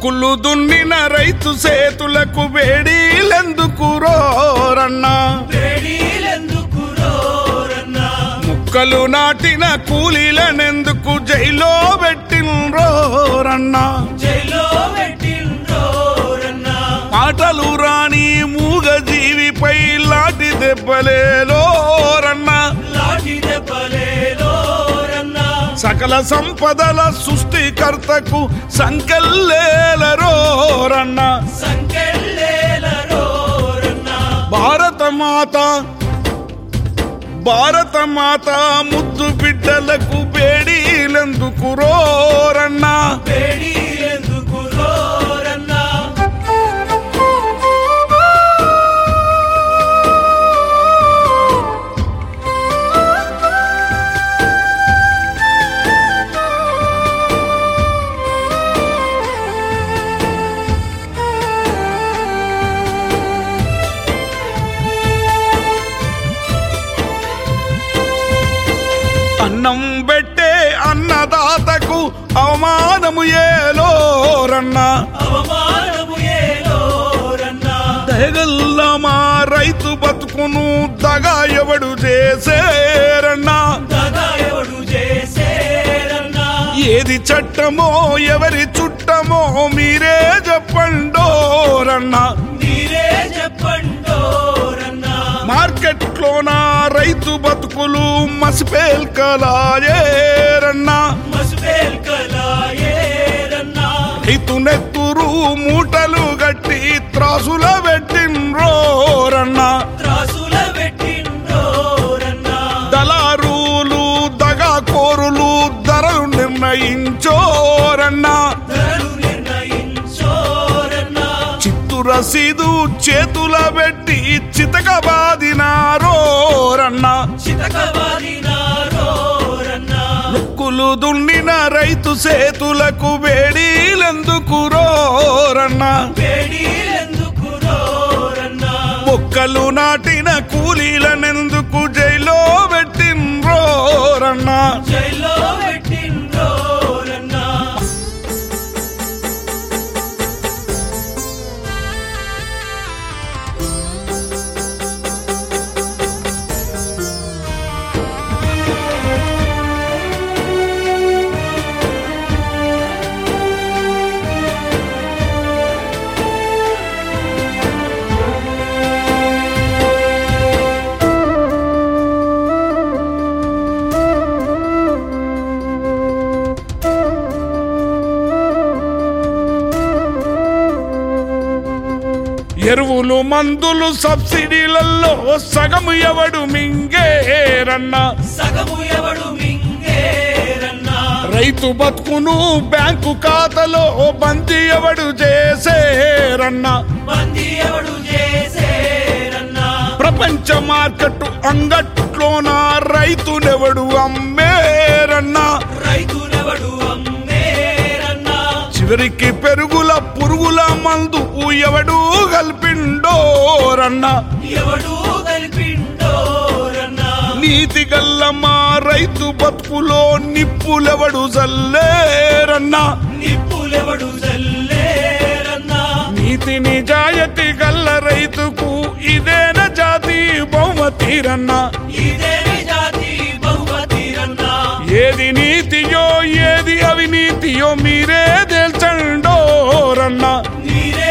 దుక్కులు దున్నిన రైతు సేతులకు వేడీలెందుకు రోరన్నా వేడీలెందుకు రోరన్నా ముక్కలు నాటిన కూలీలనెందుకు జైలో పెట్టినరోరన్నా జైలో పెట్టిండ్రోరన్నా మాటలు రాని మూగ జీవిపై లాటి దెబ్బలేలోరన్నా లాఠీ దెబ్బలేలోరన్నా సకల సంపదల సృష్టికర్తకు సంకెళ్ళేలరోరన్నా సంకెళ్ళేలరోరన్నా భారత మాత భారత మాత ముద్దు బిడ్డలకు బేడీలెందుకు రోరన్నా వేడీలెందుకు రోరన్నా అన్నం పెట్టే అన్నదాతకు అవమానము ఏలోరన్నా అవమానము ఏలోరన్నా దయగల్ల మా రైతు బతుకును దగా ఎవడు చేసేరన్నా దగా ఎవడు చేసేరన్నా ఏది చట్టమో ఎవరి చుట్టమో మీరే చెప్పండోరన్నా మీరే చెప్పండోరన్నా మార్కెట్లో నా రైతు బతుకులు మసిపేల్కలాయేరన్నా మసుపేల్కలాయేరన్నా రైతు నెత్తురు మూటలు గట్టి త్రాసుల పెట్టిన్రోరన్నా త్రాసుల పెట్టిండోరన్నా దళారులు దగా కోరులు ధరలు నిర్ణయించోరన్నా ధరలు నిర్ణయించోరన్నా చిత్తు రసీదు చేతుల పెట్టి చితక బాదినారోరన్నా చితకవాదినారోరన్నా నొక్కులు దున్నిన రైతు సేతులకు వేడీలెందుకు రోరన్నా వేడీలెందుకు రోరన్నా మొక్కలు నాటిన కూలీలనెందుకు జైలో పెట్టిన్రోరన్నా జైల్లో పెట్టిండోరన్నా ఎరువులు మందులు సబ్సిడీలలో సగము ఎవడు మింగేరన్నా సగము ఎవడు మింగేరన్నా రైతు బతుకును బ్యాంకు ఖాతాలో బందీ ఎవడు చేసేరన్నా మంది ఎవడు చేసేరన్నా ప్రపంచ మార్కెట్ అంగట్లోన రైతునెవడు అమ్మేరన్నా రైతునెవడు అమ్మేరన్నా చివరికి పెరుగుల పురుగుల మందు ఎవడు కల్పిండోరన్నా ఎవడు కలిపిండోరన్నా నీతి గల్ల మా రైతు బతుకులో నిప్పులెవడు జల్లేరన్నా నిప్పులెవడు జల్లేరన్నా నీతి నిజాయతి గల్ల రైతుకు ఇదేన జాతి బహుమతిరన్నా ఇదేమి జాతి బహుమతిరన్నా ఏది నీతియో ఏది అవినీతియో మీరే తేల్చండోరన్నా మీరే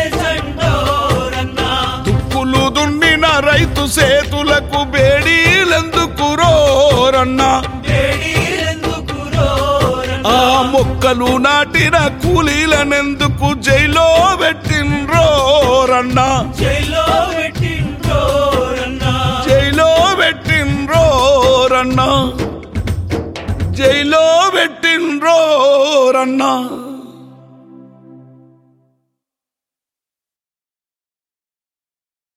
దేశండోరన్నా తుక్కులు దుండిన రైతు సేతులకు బేడీలెందుకు రోరన్నా వేడీలెందుకు ఆ రోరన్నా మొక్కలు నాటిన కూలీలనెందుకు జైలో పెట్టిన్రోరన్నా జైల్లో పెట్టిండోరన్నా జైలో పెట్టిన్రోరన్నా జైలో పెట్టిన్రోరన్నా